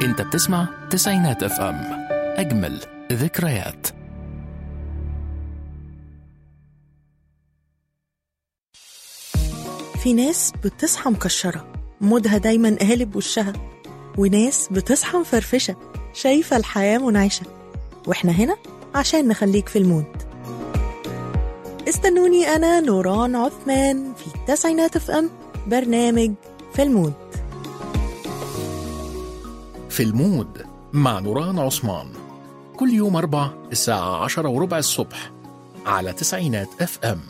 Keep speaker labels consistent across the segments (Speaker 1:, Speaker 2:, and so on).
Speaker 1: انت بتسمع تسعينات اف ام اجمل ذكريات
Speaker 2: في ناس بتصحى مكشرة مودها دايما قالب وشها وناس بتصحى مفرفشة شايفة الحياة منعشة واحنا هنا عشان نخليك في المود استنوني أنا نوران عثمان في التسعينات اف ام برنامج في المود
Speaker 1: في المود مع نوران عثمان كل يوم أربع الساعة عشرة وربع الصبح على تسعينات اف ام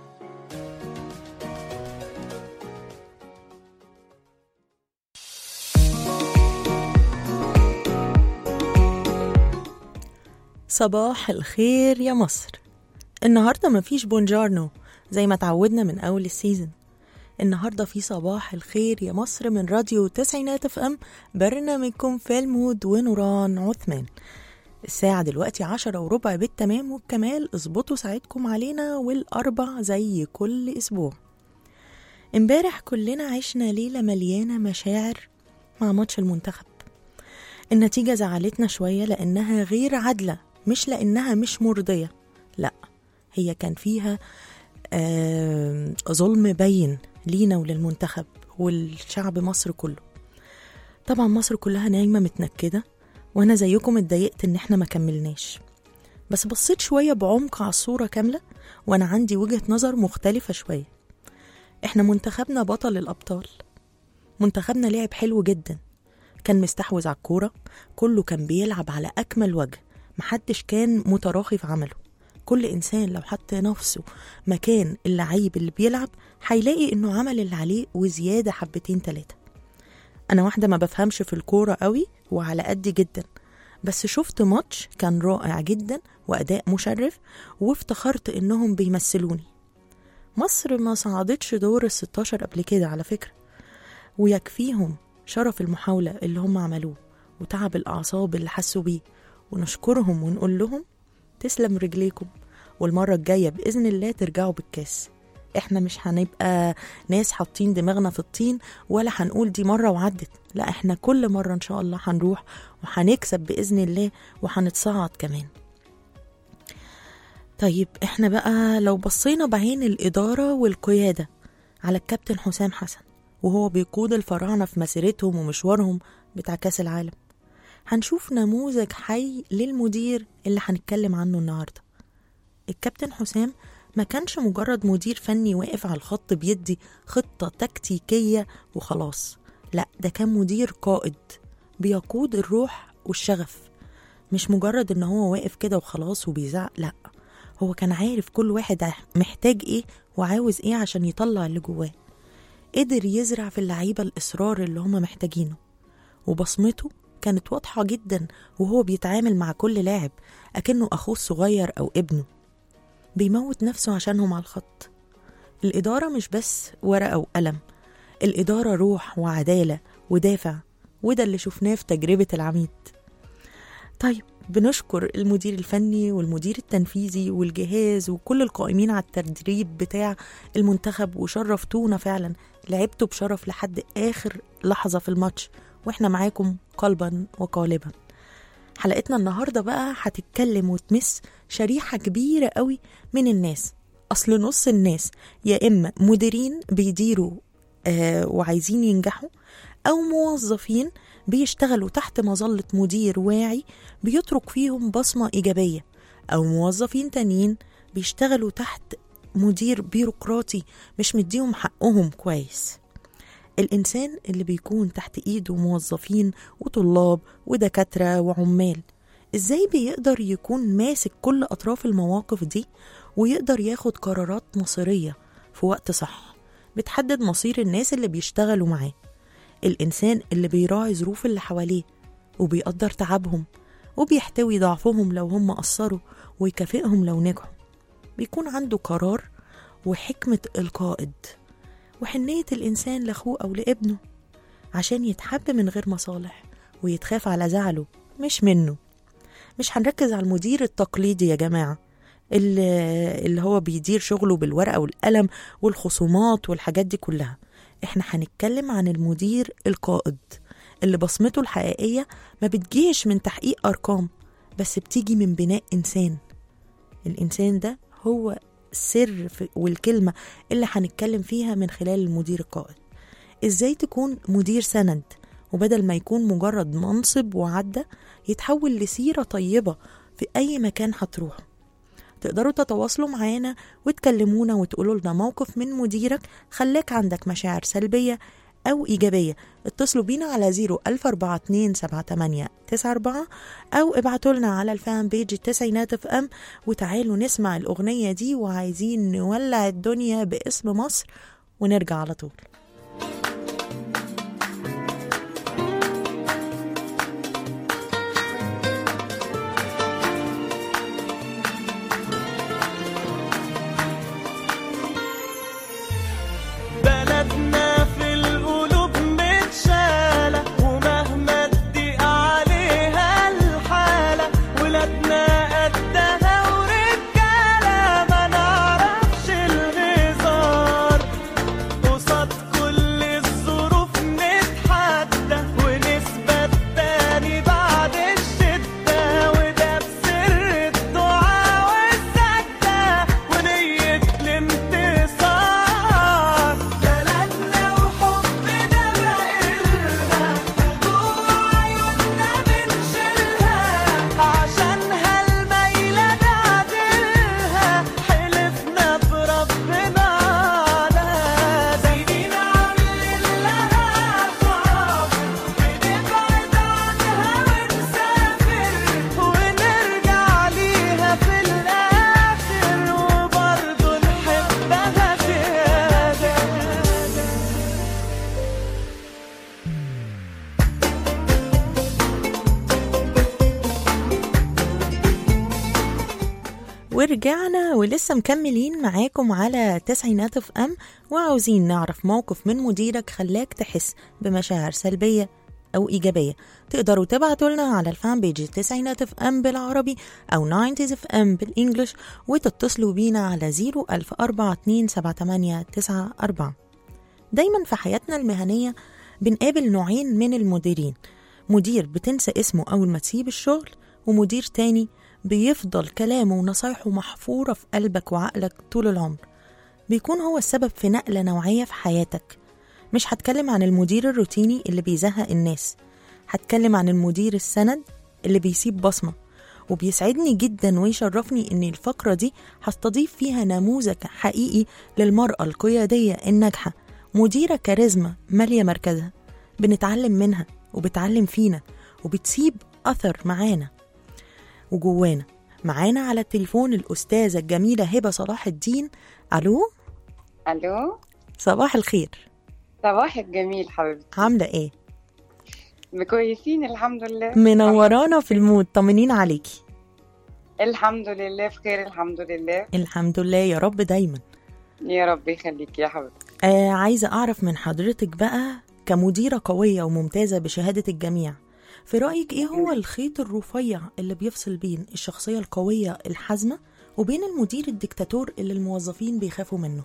Speaker 2: صباح الخير يا مصر النهاردة مفيش بونجارنو زي ما تعودنا من أول السيزن النهاردة في صباح الخير يا مصر من راديو تسعينات اف ام برنامجكم في المود ونوران عثمان الساعة دلوقتي عشرة وربع بالتمام والكمال اظبطوا ساعتكم علينا والأربع زي كل أسبوع امبارح كلنا عشنا ليلة مليانة مشاعر مع ماتش المنتخب النتيجة زعلتنا شوية لأنها غير عادلة مش لأنها مش مرضية لا هي كان فيها آه ظلم بين لينا وللمنتخب والشعب مصر كله طبعا مصر كلها نايمة متنكدة وأنا زيكم اتضايقت إن احنا ما كملناش بس بصيت شوية بعمق على الصورة كاملة وأنا عندي وجهة نظر مختلفة شوية احنا منتخبنا بطل الأبطال منتخبنا لعب حلو جدا كان مستحوذ على الكورة كله كان بيلعب على أكمل وجه محدش كان متراخي في عمله كل إنسان لو حط نفسه مكان اللعيب اللي بيلعب هيلاقي إنه عمل اللي عليه وزيادة حبتين تلاتة أنا واحدة ما بفهمش في الكورة قوي وعلى قدي جدا بس شفت ماتش كان رائع جدا وأداء مشرف وافتخرت إنهم بيمثلوني مصر ما صعدتش دور الستاشر قبل كده على فكرة ويكفيهم شرف المحاولة اللي هم عملوه وتعب الأعصاب اللي حسوا بيه ونشكرهم ونقول لهم تسلم رجليكم والمرة الجاية بإذن الله ترجعوا بالكاس احنا مش هنبقى ناس حاطين دماغنا في الطين ولا هنقول دي مرة وعدت لا احنا كل مرة ان شاء الله هنروح وهنكسب بإذن الله وهنتصعد كمان طيب احنا بقى لو بصينا بعين الإدارة والقيادة على الكابتن حسام حسن وهو بيقود الفراعنة في مسيرتهم ومشوارهم بتاع كاس العالم هنشوف نموذج حي للمدير اللي هنتكلم عنه النهارده الكابتن حسام ما كانش مجرد مدير فني واقف على الخط بيدي خطة تكتيكية وخلاص لا ده كان مدير قائد بيقود الروح والشغف مش مجرد ان هو واقف كده وخلاص وبيزعق لا هو كان عارف كل واحد محتاج ايه وعاوز ايه عشان يطلع اللي جواه قدر يزرع في اللعيبة الإصرار اللي هما محتاجينه وبصمته كانت واضحة جدا وهو بيتعامل مع كل لاعب أكنه أخوه الصغير أو ابنه بيموت نفسه عشانهم على الخط الإدارة مش بس ورقة وقلم الإدارة روح وعدالة ودافع وده اللي شفناه في تجربة العميد طيب بنشكر المدير الفني والمدير التنفيذي والجهاز وكل القائمين على التدريب بتاع المنتخب وشرفتونا فعلا لعبتوا بشرف لحد آخر لحظة في الماتش واحنا معاكم قلبا وقالبا حلقتنا النهارده بقى هتتكلم وتمس شريحة كبيرة قوي من الناس أصل نص الناس يا إما مديرين بيديروا آه وعايزين ينجحوا أو موظفين بيشتغلوا تحت مظلة مدير واعي بيترك فيهم بصمة إيجابية أو موظفين تانيين بيشتغلوا تحت مدير بيروقراطي مش مديهم حقهم كويس الإنسان اللي بيكون تحت إيده موظفين وطلاب ودكاترة وعمال إزاي بيقدر يكون ماسك كل أطراف المواقف دي ويقدر ياخد قرارات مصيرية في وقت صح بتحدد مصير الناس اللي بيشتغلوا معاه الإنسان اللي بيراعي ظروف اللي حواليه وبيقدر تعبهم وبيحتوي ضعفهم لو هم قصروا ويكافئهم لو نجحوا بيكون عنده قرار وحكمة القائد وحنية الإنسان لأخوه أو لابنه عشان يتحب من غير مصالح ويتخاف على زعله مش منه مش هنركز على المدير التقليدي يا جماعة اللي, اللي هو بيدير شغله بالورقة والقلم والخصومات والحاجات دي كلها احنا هنتكلم عن المدير القائد اللي بصمته الحقيقية ما بتجيش من تحقيق أرقام بس بتيجي من بناء إنسان الإنسان ده هو السر في- والكلمة اللي هنتكلم فيها من خلال المدير القائد إزاي تكون مدير سند وبدل ما يكون مجرد منصب وعدة يتحول لسيرة طيبة في أي مكان هتروحه تقدروا تتواصلوا معانا وتكلمونا وتقولوا لنا موقف من مديرك خلاك عندك مشاعر سلبية أو إيجابية اتصلوا بينا على 014278894 أو ابعتوا لنا على الفان بيج التسعينات اف ام وتعالوا نسمع الأغنية دي وعايزين نولع الدنيا باسم مصر ونرجع على طول
Speaker 3: بلدنا في القلوب متشالة ومهما تضيق عليها الحالة ولادنا قدها ورجالة ما نعرفش الهزار قصاد كل الظروف نتحدى ونثبت تاني بعد الشدة وده بسر الدعاء والسجدة ونية الانتصار بلدنا وحبنا بقلنا جوا عيوننا بنشيلها عشانها الميلة نعدلها حلفنا بربنا على سنين عاملين لها صعب بنبعد عنها ونسافر ونرجع ليها في الآخر وبرضه نحبها زيادة
Speaker 2: ورجعنا ولسه مكملين معاكم على تسعينات اف ام وعاوزين نعرف موقف من مديرك خلاك تحس بمشاعر سلبية أو إيجابية تقدروا تبعتوا لنا على الفان بيج تسعينات اف ام بالعربي أو 90 اف ام بالإنجلش وتتصلوا بينا على 010427894 دايما في حياتنا المهنية بنقابل نوعين من المديرين مدير بتنسى اسمه أول ما تسيب الشغل ومدير تاني بيفضل كلامه ونصايحه محفورة في قلبك وعقلك طول العمر بيكون هو السبب في نقلة نوعية في حياتك مش هتكلم عن المدير الروتيني اللي بيزهق الناس هتكلم عن المدير السند اللي بيسيب بصمة وبيسعدني جدا ويشرفني ان الفقرة دي هستضيف فيها نموذج حقيقي للمرأة القيادية الناجحة مديرة كاريزما مالية مركزها بنتعلم منها وبتعلم فينا وبتسيب أثر معانا وجوانا معانا على التليفون الأستاذة الجميلة هبة صلاح الدين ألو
Speaker 4: الو
Speaker 2: صباح الخير
Speaker 4: صباح الجميل حبيبتي
Speaker 2: عاملة إيه؟
Speaker 4: كويسين الحمد لله
Speaker 2: منورانا في المود طمنين عليكي
Speaker 4: الحمد لله بخير الحمد لله
Speaker 2: الحمد لله يا رب دايما
Speaker 4: يا رب يخليك يا حبيبتي
Speaker 2: آه عايزة أعرف من حضرتك بقى كمديرة قوية وممتازة بشهادة الجميع في رأيك إيه هو الخيط الرفيع اللي بيفصل بين الشخصية القوية الحازمة وبين المدير الدكتاتور اللي الموظفين بيخافوا منه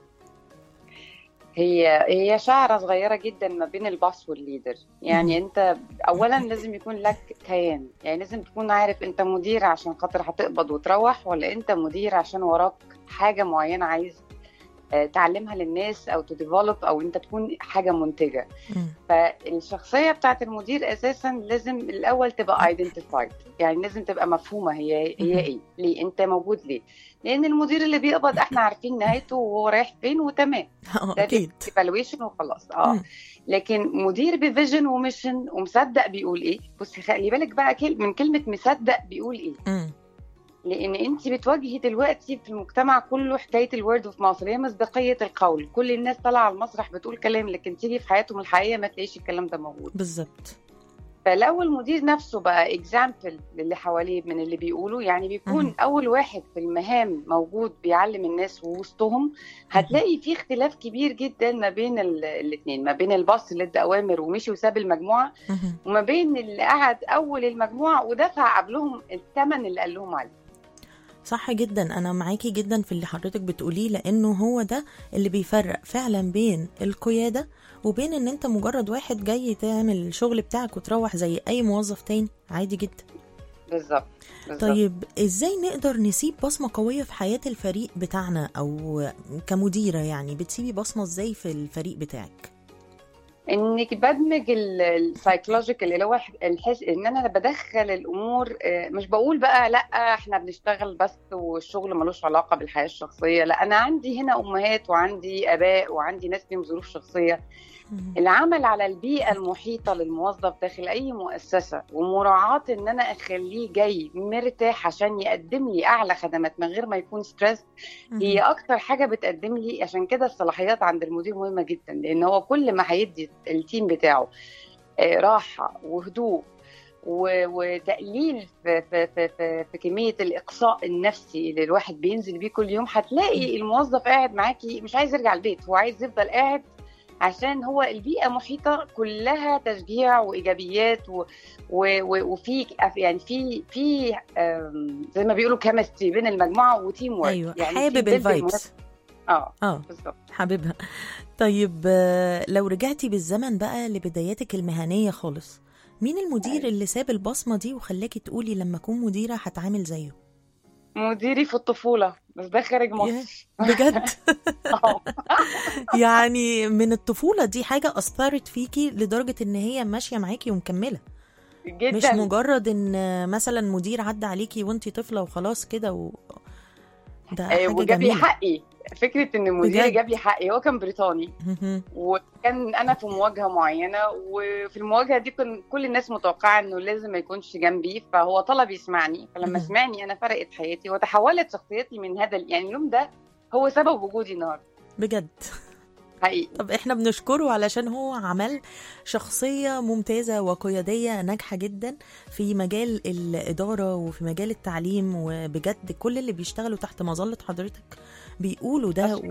Speaker 4: هي هي شعرة صغيرة جدا ما بين الباص والليدر يعني انت اولا لازم يكون لك كيان يعني لازم تكون عارف انت مدير عشان خاطر هتقبض وتروح ولا انت مدير عشان وراك حاجة معينة عايز آه، تعلمها للناس او تديفلوب او انت تكون حاجة منتجة
Speaker 2: مم.
Speaker 4: فالشخصيه بتاعت المدير اساسا لازم الاول تبقى ايدنتيفايد يعني لازم تبقى مفهومه هي هي
Speaker 2: مهم.
Speaker 4: ايه ليه انت موجود ليه لان المدير اللي بيقبض احنا عارفين نهايته وهو رايح فين وتمام
Speaker 2: آه،
Speaker 4: ده
Speaker 2: أكيد
Speaker 4: ايفالويشن وخلاص اه
Speaker 2: مم.
Speaker 4: لكن مدير بفيجن وميشن ومصدق بيقول ايه بصي خلي بالك بقى كل- من كلمه مصدق بيقول ايه
Speaker 2: مم.
Speaker 4: لان انت بتواجهي دلوقتي في المجتمع كله حكايه الورد اوف ماوث اللي هي مصداقيه القول كل الناس طالعه على المسرح بتقول كلام لكن تيجي في حياتهم الحقيقيه ما تلاقيش الكلام ده موجود
Speaker 2: بالظبط
Speaker 4: فلو المدير نفسه بقى اكزامبل للي حواليه من اللي بيقولوا يعني بيكون
Speaker 2: مهم.
Speaker 4: اول واحد في المهام موجود بيعلم الناس ووسطهم هتلاقي في اختلاف كبير جدا ما بين الاثنين ما بين الباص اللي ادى اوامر ومشي وساب المجموعه
Speaker 2: مهم.
Speaker 4: وما بين اللي قعد اول المجموعه ودفع قبلهم الثمن اللي قال لهم عليه
Speaker 2: صح جدا انا معاكي جدا في اللي حضرتك بتقوليه لانه هو ده اللي بيفرق فعلا بين القياده وبين ان انت مجرد واحد جاي تعمل الشغل بتاعك وتروح زي اي موظف تاني عادي جدا
Speaker 4: بالظبط بالظبط.
Speaker 2: طيب ازاي نقدر نسيب بصمة قوية في حياة الفريق بتاعنا او كمديرة يعني بتسيبي بصمة ازاي في الفريق بتاعك
Speaker 4: انك بدمج السايكولوجيكال اللي هو الحس ان انا بدخل الامور آه، مش بقول بقى لا احنا بنشتغل بس والشغل ملوش علاقه بالحياه الشخصيه لا انا عندي هنا امهات وعندي اباء وعندي ناس ليهم ظروف شخصيه
Speaker 2: مهم.
Speaker 4: العمل على البيئة المحيطة للموظف داخل أي مؤسسة ومراعاة إن أنا أخليه جاي مرتاح عشان يقدم لي أعلى خدمات من غير ما يكون ستريس هي أكتر حاجة بتقدم لي عشان كده الصلاحيات عند المدير مهمة جدا لأن هو كل ما هيدي التيم بتاعه آه، راحة وهدوء و- وتقليل في, في, في, في, في كمية الإقصاء النفسي اللي الواحد بينزل بيه كل يوم هتلاقي الموظف قاعد معاكي مش عايز يرجع البيت هو عايز يفضل قاعد عشان هو البيئة محيطة كلها تشجيع وإيجابيات و... و... و... وفي يعني في في آم، زي ما بيقولوا كيمستري بين المجموعة وتيم ورك
Speaker 2: ايوه
Speaker 4: يعني في
Speaker 2: حابب
Speaker 4: building
Speaker 2: الفايبس
Speaker 4: اه
Speaker 2: اه
Speaker 4: بالظبط
Speaker 2: حاببها طيب آه، لو رجعتي بالزمن بقى لبداياتك المهنية خالص مين المدير
Speaker 4: أيوة.
Speaker 2: اللي ساب البصمة دي وخلاكي تقولي لما أكون مديرة هتعامل زيه
Speaker 4: مديري في الطفولة بس ده خارج مصر
Speaker 2: بجد
Speaker 4: آه.
Speaker 2: يعني من الطفولة دي حاجة أثرت فيكي لدرجة إن هي ماشية معاكي ومكملة مش
Speaker 4: جدا
Speaker 2: مجرد إن مثلا مدير عدى عليكي وانتي طفلة وخلاص كده و... ده
Speaker 4: آه،
Speaker 2: حاجة
Speaker 4: وجاب لي
Speaker 2: جميلة
Speaker 4: حقي فكرة ان مديري
Speaker 2: بجد؟
Speaker 4: جاب لي حقي هو كان بريطاني
Speaker 2: مهم.
Speaker 4: وكان انا في مواجهه معينه وفي المواجهه دي كان كل الناس متوقعه انه لازم ما يكونش جنبي فهو طلب يسمعني فلما
Speaker 2: مهم.
Speaker 4: سمعني انا فرقت حياتي وتحولت شخصيتي من هذا ال- يعني اليوم ده هو سبب وجودي النهارده
Speaker 2: بجد
Speaker 4: حقيقي
Speaker 2: طب احنا بنشكره علشان هو عمل شخصية ممتازة وقيادية ناجحة جدا في مجال الإدارة وفي مجال التعليم وبجد كل اللي بيشتغلوا تحت مظلة حضرتك بيقولوا ده و...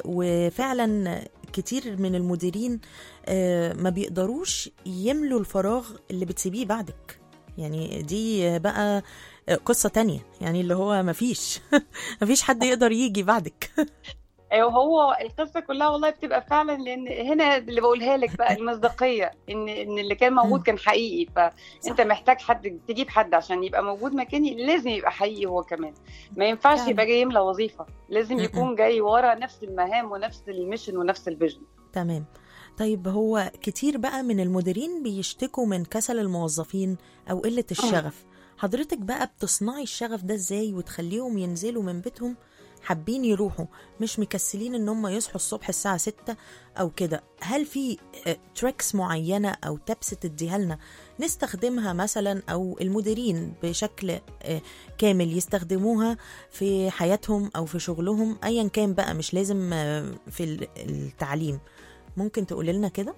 Speaker 2: وفعلا كتير من المديرين آه، ما بيقدروش يملوا الفراغ اللي بتسيبيه بعدك يعني دي بقى قصة تانية يعني اللي هو مفيش مفيش حد يقدر يجي بعدك
Speaker 4: ايوه هو القصه كلها والله بتبقى فعلا لان هنا اللي بقولها لك بقى المصداقيه ان ان اللي كان موجود
Speaker 2: مم.
Speaker 4: كان حقيقي فانت محتاج حد تجيب حد عشان يبقى موجود مكاني لازم يبقى حقيقي هو كمان ما ينفعش
Speaker 2: فعلا.
Speaker 4: يبقى جاي يملى وظيفه لازم
Speaker 2: م-م.
Speaker 4: يكون جاي ورا نفس المهام ونفس الميشن ونفس الفيجن
Speaker 2: تمام طيب هو كتير بقى من المديرين بيشتكوا من كسل الموظفين او قلة الشغف حضرتك بقى بتصنعي الشغف ده ازاي وتخليهم ينزلوا من بيتهم حابين يروحوا مش مكسلين ان هم يصحوا الصبح الساعة 6 او كده هل في تريكس معينة او تبس تديها لنا نستخدمها مثلا او المديرين بشكل آه، كامل يستخدموها في حياتهم او في شغلهم ايا كان بقى مش لازم آه، في ال- التعليم ممكن تقولي لنا كده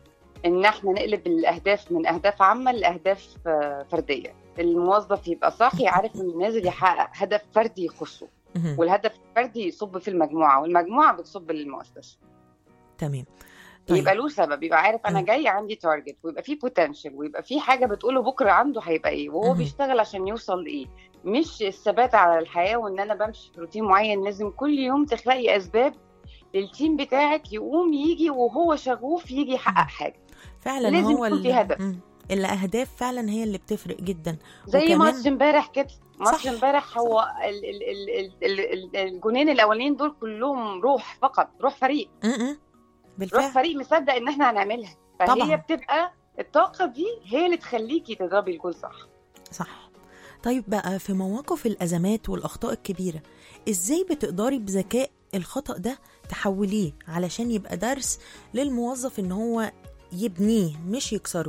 Speaker 4: ان احنا نقلب الاهداف من اهداف عامه لاهداف آه، فرديه الموظف يبقى صاحي عارف انه نازل يحقق هدف فردي يخصه
Speaker 2: مهم.
Speaker 4: والهدف الفردي يصب في المجموعه والمجموعه بتصب للمؤسسه
Speaker 2: تمام
Speaker 4: طيب. يبقى له سبب يبقى عارف انا
Speaker 2: مم.
Speaker 4: جاي عندي تارجت ويبقى في بوتنشال ويبقى في حاجه بتقوله بكره عنده هيبقى ايه وهو
Speaker 2: مم.
Speaker 4: بيشتغل عشان يوصل لايه مش الثبات على الحياه وان انا بمشي في روتين معين لازم كل يوم تخلقي اسباب للتيم بتاعك يقوم يجي وهو شغوف يجي يحقق حاجه
Speaker 2: فعلا
Speaker 4: لازم
Speaker 2: هو
Speaker 4: يكون في
Speaker 2: ال-
Speaker 4: هدف.
Speaker 2: مم. الاهداف فعلا هي اللي بتفرق جدا
Speaker 4: زي
Speaker 2: وكمان-
Speaker 4: ماتش امبارح كده ماتش
Speaker 2: صح.
Speaker 4: امبارح هو ال- ال- ال- ال- ال- ال- الجونين الاولين دول كلهم روح فقط روح فريق
Speaker 2: م-م.
Speaker 4: روح
Speaker 2: بالفعل
Speaker 4: فريق مصدق ان احنا هنعملها فهي
Speaker 2: طبعاً.
Speaker 4: بتبقى الطاقه دي هي اللي تخليكي تضربي الجول صح
Speaker 2: صح طيب بقى في مواقف الأزمات والأخطاء الكبيرة إزاي بتقدري بذكاء الخطأ ده تحوليه علشان يبقى درس للموظف إن هو يبنيه مش يكسره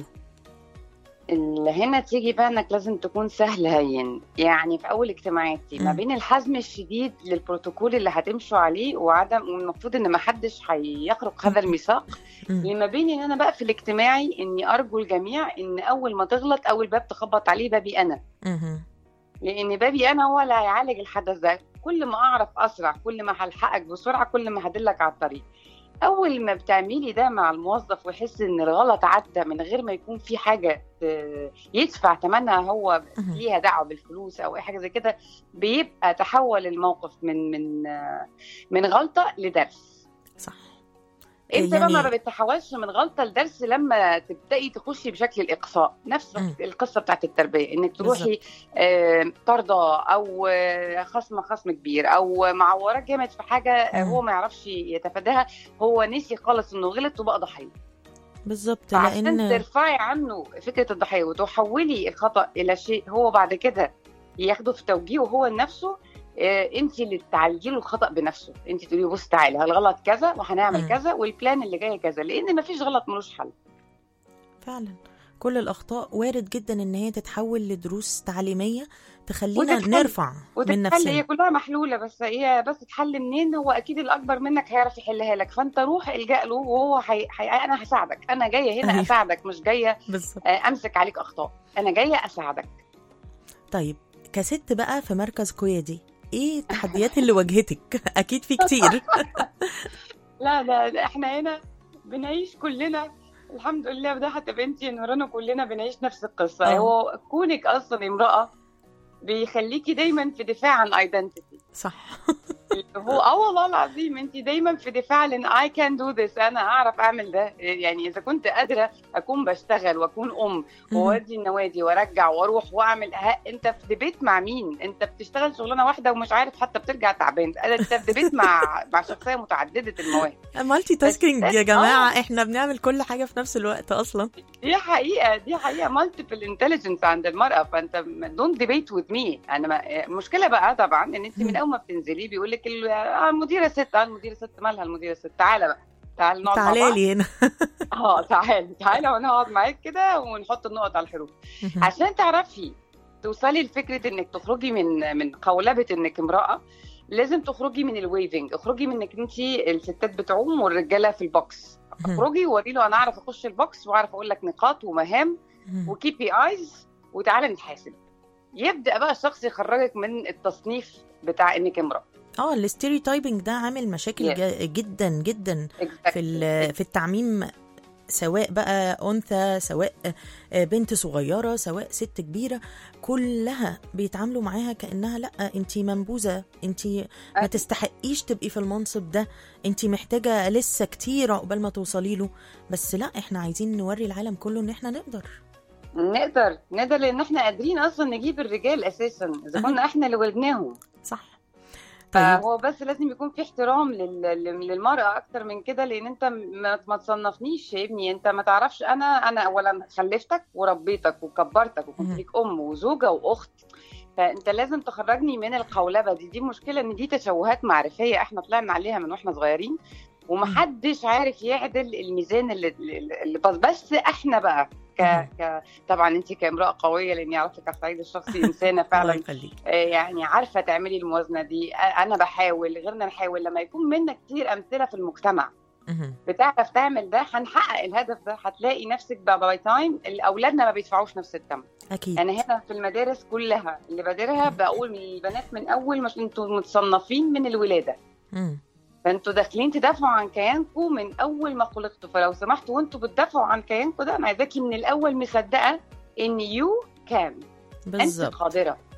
Speaker 4: اللي هنا تيجي بقى انك لازم تكون سهل هين يعني في اول اجتماعاتي ما
Speaker 2: مم.
Speaker 4: بين الحزم الشديد للبروتوكول اللي هتمشوا عليه وعدم والمفروض ان ما حدش هيخرق هذا الميثاق
Speaker 2: مم.
Speaker 4: لما بين ان انا بقفل اجتماعي اني ارجو الجميع ان اول ما تغلط اول باب تخبط عليه بابي انا
Speaker 2: مهم.
Speaker 4: لان بابي انا هو اللي هيعالج الحدث ده كل ما اعرف اسرع كل ما هلحقك بسرعه كل ما هدلك على الطريق اول ما بتعملي ده مع الموظف ويحس ان الغلط عدى من غير ما يكون في حاجه ت- يدفع ثمنها هو
Speaker 2: مهم.
Speaker 4: ليها دعوه بالفلوس او اي حاجه زي كده بيبقى تحول الموقف من من من غلطه لدرس
Speaker 2: صح
Speaker 4: انت بقى ما
Speaker 2: يعني
Speaker 4: بتتحولش من غلطه لدرس لما تبداي تخشي بشكل الاقصاء نفس
Speaker 2: مم.
Speaker 4: القصه بتاعت التربيه انك تروحي آه، طارده او آه، خصم خصم كبير او معوراه جامد في حاجه آه،
Speaker 2: مم.
Speaker 4: هو ما يعرفش يتفاداها هو نسي خالص انه غلط وبقى ضحيه
Speaker 2: بالظبط
Speaker 4: فعشان
Speaker 2: لان
Speaker 4: ترفعي عنه فكره الضحيه وتحولي الخطا الى شيء هو بعد كده ياخده في توجيهه هو لنفسه انت اللي تعالجي له الخطا بنفسه انت تقولي بص تعالى الغلط كذا وهنعمل
Speaker 2: مم.
Speaker 4: كذا والبلان اللي جاي كذا لان ما فيش غلط ملوش حل
Speaker 2: فعلا كل الاخطاء وارد جدا ان هي تتحول لدروس تعليميه تخلينا
Speaker 4: وتتحل-
Speaker 2: نرفع من
Speaker 4: وتتحل
Speaker 2: نفسنا
Speaker 4: هي كلها محلوله بس هي بس تحل منين هو اكيد الاكبر منك هيعرف يحلها لك فانت روح الجا له وهو حي... حي... انا هساعدك انا جايه هنا
Speaker 2: أيوة.
Speaker 4: اساعدك مش جايه
Speaker 2: بالظبط
Speaker 4: آه، امسك عليك اخطاء انا جايه اساعدك
Speaker 2: طيب كست بقى في مركز قيادي ايه التحديات اللي واجهتك اكيد في كتير
Speaker 4: لا لا لا، احنا هنا بنعيش كلنا الحمد لله وده حتى بنتي نورانا كلنا بنعيش نفس القصه
Speaker 2: آه.
Speaker 4: هو كونك اصلا امراه بيخليكي دايما في دفاع عن ايدنتيتي
Speaker 2: صح
Speaker 4: هو اه والله العظيم انت دايما في دفاع لان اي كان دو ذس انا اعرف اعمل ده يعني اذا كنت قادره اكون بشتغل واكون ام واودي النوادي وارجع واروح واعمل ها انت في ديبيت مع مين انت بتشتغل شغلانه واحده ومش عارف حتى بترجع تعبان انا انت في ديبيت مع مع شخصيه متعدده المواهب
Speaker 2: مالتي تاسكينج
Speaker 4: بس-
Speaker 2: يا جماعه
Speaker 4: آه.
Speaker 2: احنا بنعمل كل حاجه في نفس الوقت اصلا
Speaker 4: دي حقيقه دي حقيقه مالتيبل انتليجنس عند المراه فانت دونت ديبيت وذ مي انا ما المشكله بقى طبعا ان انت من
Speaker 2: مم.
Speaker 4: اول ما بتنزلي بيقول لك ال- آه، المديره ست آه، المديره ست مالها المديره ست تعالى بقى تعالى نقعد مع
Speaker 2: تعالى
Speaker 4: بعض
Speaker 2: لي هنا
Speaker 4: اه تعالى تعالى وانا هقعد معاك كده ونحط النقط على الحروف عشان تعرفي توصلي لفكره انك تخرجي من من قولبه انك امراه لازم تخرجي من الويفنج اخرجي من انك انت الستات بتعوم والرجاله في البوكس اخرجي ووري له انا اعرف اخش البوكس واعرف اقول لك نقاط ومهام وكي بي ايز وتعالى نتحاسب يبدا بقى الشخص يخرجك من التصنيف بتاع انك امراه
Speaker 2: اه الستيريوتايبنج ده عامل مشاكل
Speaker 4: Yes.
Speaker 2: جا- جدا جدا
Speaker 4: Exactly.
Speaker 2: في ال- في التعميم سواء بقى انثى سواء آه، بنت صغيره سواء ست كبيره كلها بيتعاملوا معاها كانها لا انت منبوذه انت ما
Speaker 4: أيوة.
Speaker 2: تستحقيش تبقي في المنصب ده انت محتاجه لسه كتير عقبال ما توصلي له بس لا احنا عايزين نوري العالم كله ان احنا نقدر
Speaker 4: نقدر نقدر لان احنا قادرين اصلا نجيب الرجال اساسا اذا كنا احنا اللي ولدناهم
Speaker 2: صح طيب
Speaker 4: فهو بس لازم يكون في احترام لل- لل- للمرأة أكتر من كده لأن أنت ما, ما تصنفنيش يا ابني أنت ما تعرفش أنا أنا أولا خلفتك وربيتك وكبرتك وكنت
Speaker 2: مم.
Speaker 4: ليك أم وزوجة وأخت فأنت لازم تخرجني من القولبة دي دي مشكلة إن دي تشوهات معرفية إحنا طلعنا عليها من وإحنا صغيرين ومحدش عارف يعدل الميزان اللي, اللي بس, بس إحنا بقى ك...
Speaker 2: مم.
Speaker 4: ك... طبعا انت كامراه قويه لاني اعرفك على الصعيد الشخصي انسانه
Speaker 2: الله
Speaker 4: فعلا
Speaker 2: يخليك
Speaker 4: آه، يعني عارفه تعملي الموازنه دي آه، انا بحاول غيرنا نحاول لما يكون منا كتير امثله في المجتمع
Speaker 2: مهم.
Speaker 4: بتعرف تعمل ده هنحقق الهدف ده هتلاقي نفسك بقى باي تايم اولادنا ما بيدفعوش نفس الثمن
Speaker 2: اكيد
Speaker 4: انا هنا في المدارس كلها اللي بادرها بقول للبنات من اول مش انتوا متصنفين من الولاده
Speaker 2: مم.
Speaker 4: فانتوا داخلين تدافعوا عن كيانكم من اول ما خلقتوا فلو سمحتوا وانتوا بتدافعوا عن كيانكم ده انا عايزاكي من الاول مصدقه ان يو كان انت
Speaker 2: بالظبط
Speaker 4: قادره ما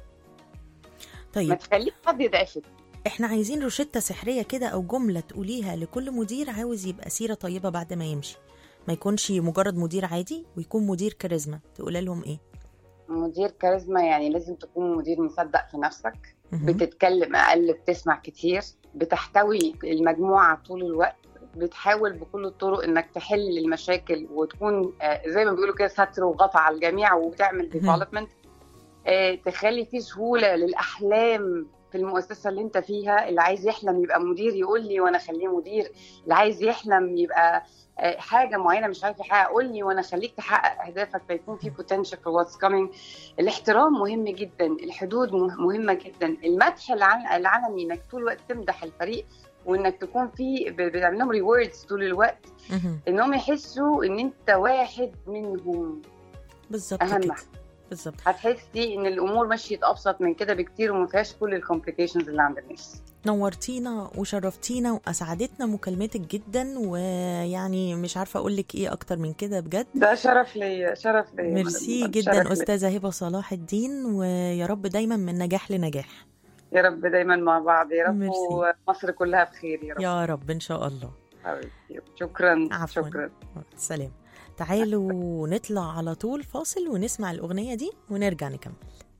Speaker 2: طيب
Speaker 4: تخليش حد يضعفك
Speaker 2: احنا عايزين روشتة سحرية كده أو جملة تقوليها لكل مدير عاوز يبقى سيرة طيبة بعد ما يمشي ما يكونش مجرد مدير عادي ويكون مدير كاريزما تقول لهم ايه
Speaker 4: مدير كاريزما يعني لازم تكون مدير مصدق في نفسك
Speaker 2: مهم.
Speaker 4: بتتكلم اقل بتسمع كتير بتحتوي المجموعه طول الوقت بتحاول بكل الطرق انك تحل المشاكل وتكون آه، زي ما بيقولوا كده ستر وغطى على الجميع وبتعمل
Speaker 2: مهم.
Speaker 4: ديفلوبمنت تخلي فيه سهوله للاحلام في المؤسسه اللي انت فيها اللي عايز يحلم يبقى مدير يقول لي وانا اخليه مدير اللي عايز يحلم يبقى آه، حاجه معينه مش عارف يحقق قول لي وانا اخليك تحقق اهدافك فيكون في بوتنشال في واتس كامينج الاحترام مهم جدا الحدود مه- مهمه جدا المدح العل- العلني انك طول الوقت تمدح الفريق وانك تكون في ب- بتعمل لهم ريوردز طول الوقت
Speaker 2: مهم.
Speaker 4: انهم يحسوا ان انت واحد منهم
Speaker 2: بالظبط
Speaker 4: أهم
Speaker 2: كده
Speaker 4: حاجة.
Speaker 2: بالظبط
Speaker 4: هتحسي ان الامور مشيت ابسط من كده بكتير وما فيهاش كل الكومبليكيشنز اللي عند الناس
Speaker 2: نورتينا وشرفتينا واسعدتنا مكالمتك جدا ويعني مش عارفه اقول لك ايه اكتر من كده بجد
Speaker 4: ده شرف لي شرف لي
Speaker 2: ميرسي
Speaker 4: شرف
Speaker 2: جدا
Speaker 4: لي.
Speaker 2: استاذه هبه صلاح الدين ويا رب دايما من نجاح لنجاح
Speaker 4: يا رب دايما مع بعض يا رب
Speaker 2: ميرسي.
Speaker 4: ومصر كلها بخير يا رب
Speaker 2: يا رب ان شاء الله
Speaker 4: حبيبتي شكرا
Speaker 2: عفواً.
Speaker 4: شكرا
Speaker 2: سلام تعالوا نطلع على طول فاصل ونسمع الأغنية دي ونرجع نكمل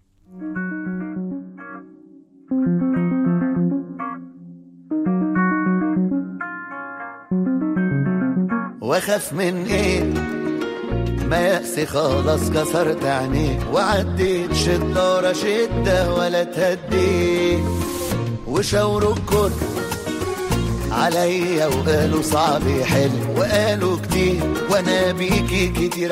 Speaker 5: واخاف من ايه ما يأسي خلاص كسرت عينيه وعديت شدة ورا شدة ولا تهديت وشاوروا الكل عليا وقالوا صعب يحل وقالوا كتير وانا بيكي كتير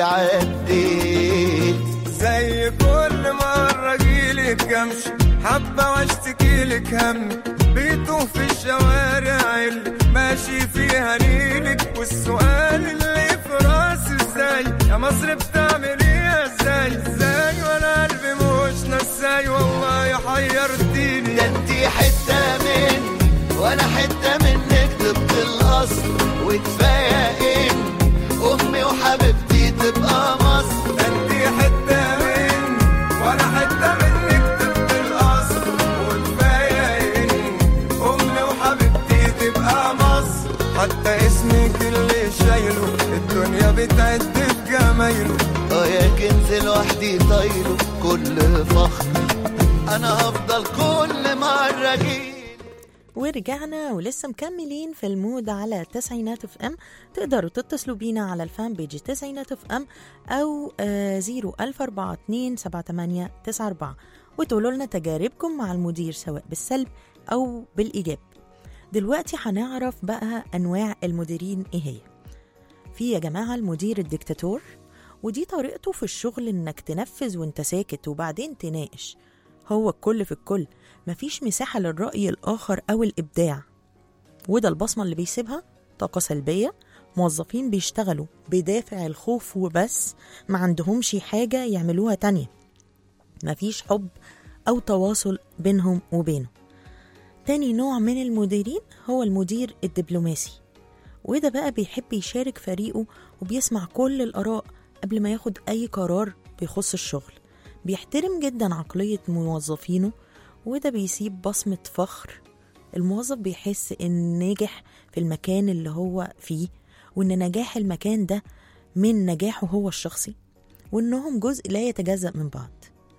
Speaker 5: عديت
Speaker 3: زي كل مرة جيلك امشي حبة واشتكي لك هم بيتوه في الشوارع اللي ماشي فيها نيلك والسؤال اللي في راسي ازاي يا مصر بتعمل ايه ازاي ازاي وانا قلبي مش نساي والله حيرتيني
Speaker 5: ده انتي حتة مني وانا حتة منك طبق الاصل وكفاية ان امي وحبيبتي تبقى مصر
Speaker 3: انتي حتة مني وانا حتة منك طبق الاصل وكفاية ان امي وحبيبتي تبقى مصر حتى اسمك اللي شايله الدنيا بتعد بجمايله
Speaker 5: اه يا كنز لوحدي طايله كل فخر انا هفضل كل مرة جيلك
Speaker 2: ورجعنا ولسه مكملين في المود على تسعينات اف ام تقدروا تتصلوا بينا على الفان بيج تسعينات اف ام او زيرو الف اربعة اتنين سبعة تمانية تسعة اربعة وتقولوا لنا تجاربكم مع المدير سواء بالسلب او بالايجاب دلوقتي هنعرف بقى انواع المديرين ايه هي في يا جماعه المدير الدكتاتور ودي طريقته في الشغل انك تنفذ وانت ساكت وبعدين تناقش هو الكل في الكل مفيش مساحة للرأي الآخر أو الإبداع وده البصمة اللي بيسيبها طاقة سلبية موظفين بيشتغلوا بدافع الخوف وبس ما عندهمش حاجة يعملوها تانية مفيش حب أو تواصل بينهم وبينه تاني نوع من المديرين هو المدير الدبلوماسي وده بقى بيحب يشارك فريقه وبيسمع كل الآراء قبل ما ياخد أي قرار بيخص الشغل بيحترم جدا عقلية موظفينه وده بيسيب بصمة فخر الموظف بيحس إن ناجح في المكان اللي هو فيه وإن نجاح المكان ده من نجاحه هو الشخصي وإنهم جزء لا يتجزأ من بعض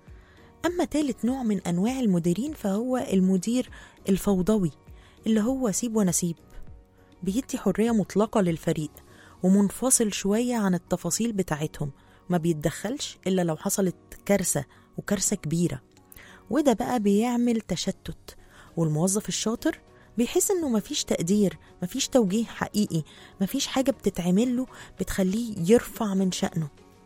Speaker 2: أما تالت نوع من أنواع المديرين فهو المدير الفوضوي اللي هو سيب ونسيب بيدي حرية مطلقة للفريق ومنفصل شوية عن التفاصيل بتاعتهم ما بيتدخلش إلا لو حصلت كارثة وكارثة كبيرة وده بقى بيعمل تشتت والموظف الشاطر بيحس انه مفيش تقدير مفيش توجيه حقيقي مفيش حاجة بتتعمل له بتخليه يرفع من شأنه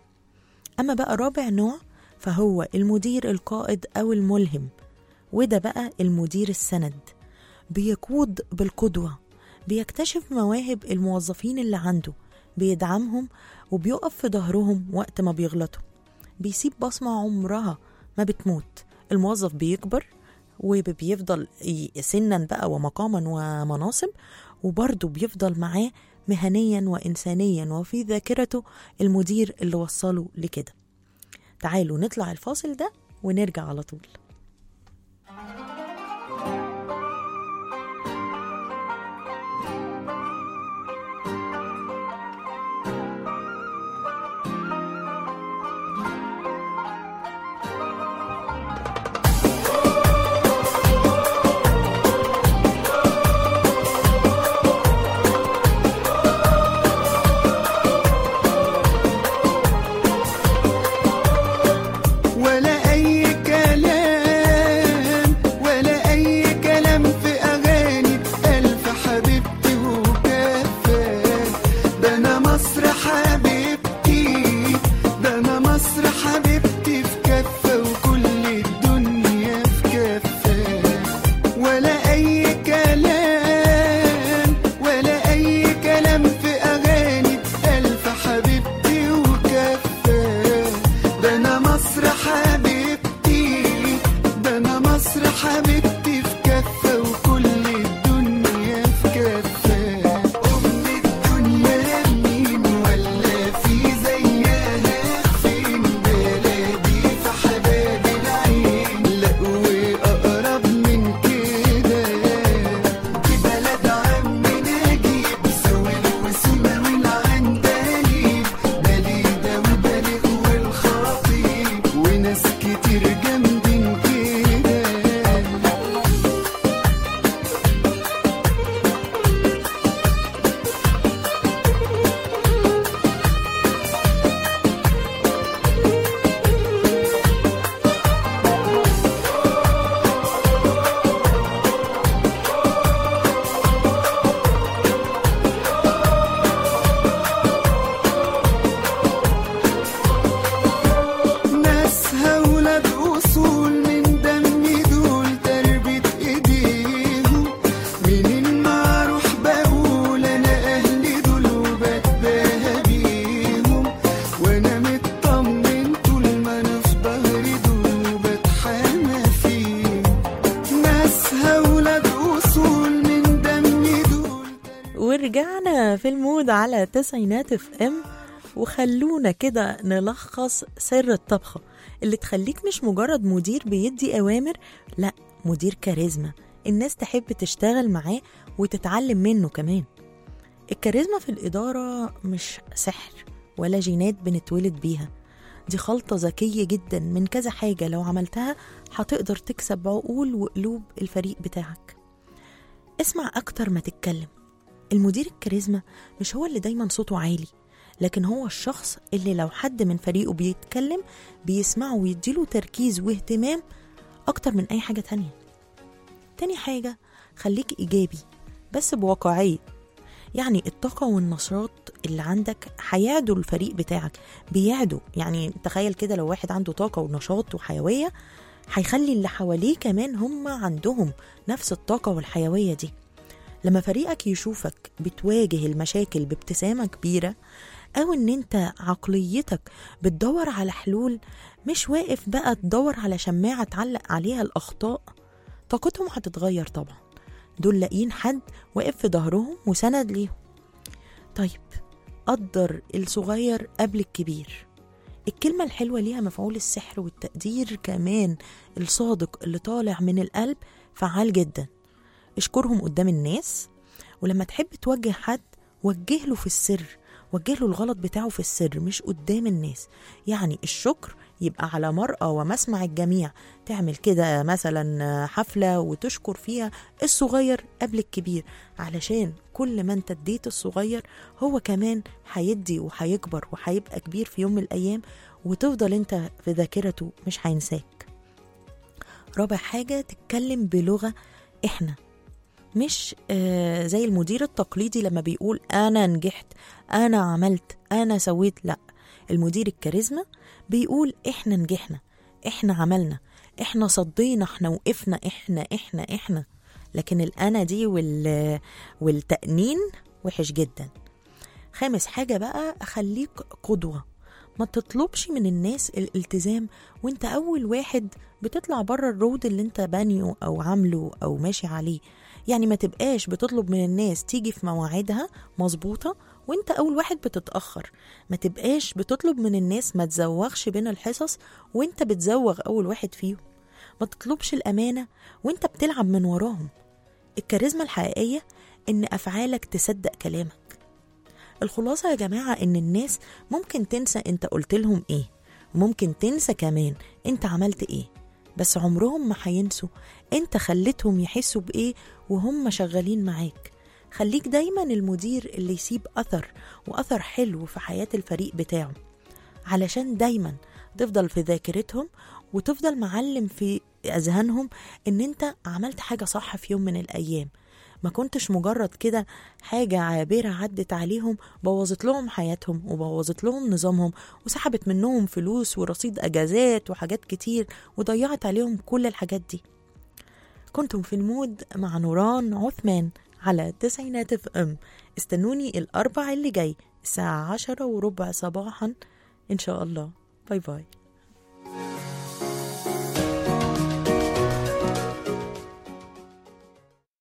Speaker 2: أما بقى رابع نوع فهو المدير القائد أو الملهم وده بقى المدير السند بيقود بالقدوة بيكتشف مواهب الموظفين اللي عنده بيدعمهم وبيقف في ظهرهم وقت ما بيغلطوا بيسيب بصمة عمرها ما بتموت الموظف بيكبر وبيفضل ي- سنا بقى ومقاما ومناصب وبرضه بيفضل معاه مهنيا وإنسانيا وفي ذاكرته المدير اللي وصله لكده تعالوا نطلع الفاصل ده ونرجع على طول
Speaker 3: ولا أي كلام ولا أي كلام في أغاني ألف حبيبتي وكفى ده أنا مصر حبيبتي ده أنا مصر حبيبتي في كفة وكل الدنيا في كفة ولا أي كلام ولا أي كلام في أغاني ألف حبيبتي وكفى ده أنا مصر حبيبتي ده أنا مصر حبيبتي في كفة وكل الدنيا في كفة أم الدنيا مين ولا في
Speaker 2: على تسعينات اف ام وخلونا كده نلخص سر الطبخة اللي تخليك مش مجرد مدير بيدي أوامر لا مدير كاريزما الناس تحب تشتغل معاه وتتعلم منه كمان الكاريزما في الإدارة مش سحر ولا جينات بنتولد بيها دي خلطة ذكية جدا من كذا حاجة لو عملتها هتقدر تكسب عقول وقلوب الفريق بتاعك اسمع أكتر ما تتكلم المدير الكاريزما مش هو اللي دايما صوته عالي لكن هو الشخص اللي لو حد من فريقه بيتكلم بيسمعه ويديله تركيز واهتمام أكتر من أي حاجة تانية تاني حاجة خليك إيجابي بس بواقعية يعني الطاقة والنشاط اللي عندك هيعدوا الفريق بتاعك بيعدوا يعني تخيل كده لو واحد عنده طاقة ونشاط وحيوية هيخلي اللي حواليه كمان هم عندهم نفس الطاقة والحيوية دي لما فريقك يشوفك بتواجه المشاكل بابتسامة كبيرة أو إن أنت عقليتك بتدور على حلول مش واقف بقى تدور على شماعة تعلق عليها الأخطاء طاقتهم هتتغير طبعا دول لاقيين حد واقف في ظهرهم وسند ليهم طيب قدر الصغير قبل الكبير الكلمة الحلوة ليها مفعول السحر والتقدير كمان الصادق اللي طالع من القلب فعال جدا اشكرهم قدام الناس ولما تحب توجه حد وجه له في السر وجه له الغلط بتاعه في السر مش قدام الناس يعني الشكر يبقى على مرأى ومسمع الجميع تعمل كده مثلا حفلة وتشكر فيها الصغير قبل الكبير علشان كل ما انت اديت الصغير هو كمان هيدي وهيكبر وهيبقى كبير في يوم من الأيام وتفضل انت في ذاكرته مش هينساك رابع حاجة تتكلم بلغة احنا مش آه زي المدير التقليدي لما بيقول انا نجحت انا عملت انا سويت لا المدير الكاريزما بيقول احنا نجحنا احنا عملنا احنا صدينا احنا وقفنا احنا احنا احنا لكن الانا دي وال والتأنين وحش جدا خامس حاجة بقى أخليك قدوة ما تطلبش من الناس الالتزام وانت أول واحد بتطلع بره الرود اللي انت بانيه أو عامله أو ماشي عليه يعني ما تبقاش بتطلب من الناس تيجي في مواعيدها مظبوطة وانت أول واحد بتتأخر ما تبقاش بتطلب من الناس ما تزوغش بين الحصص وانت بتزوغ أول واحد فيهم ما تطلبش الأمانة وانت بتلعب من وراهم الكاريزما الحقيقية إن أفعالك تصدق كلامك الخلاصة يا جماعة إن الناس ممكن تنسى أنت قلت لهم إيه وممكن تنسى كمان أنت عملت إيه بس عمرهم ما هينسوا أنت خليتهم يحسوا بإيه وهم شغالين معاك خليك دايما المدير اللي يسيب أثر وأثر حلو في حياة الفريق بتاعه علشان دايما تفضل في ذاكرتهم وتفضل معلم في أذهانهم إن أنت عملت حاجة صح في يوم من الأيام ما كنتش مجرد كده حاجة عابرة عدت عليهم بوظت لهم حياتهم وبوظت لهم نظامهم وسحبت منهم فلوس ورصيد أجازات وحاجات كتير وضيعت عليهم كل الحاجات دي كنتم في المود مع نوران عثمان على تسعينات اف ام استنوني الأربع اللي جاي الساعة عشرة وربع صباحا إن شاء الله باي باي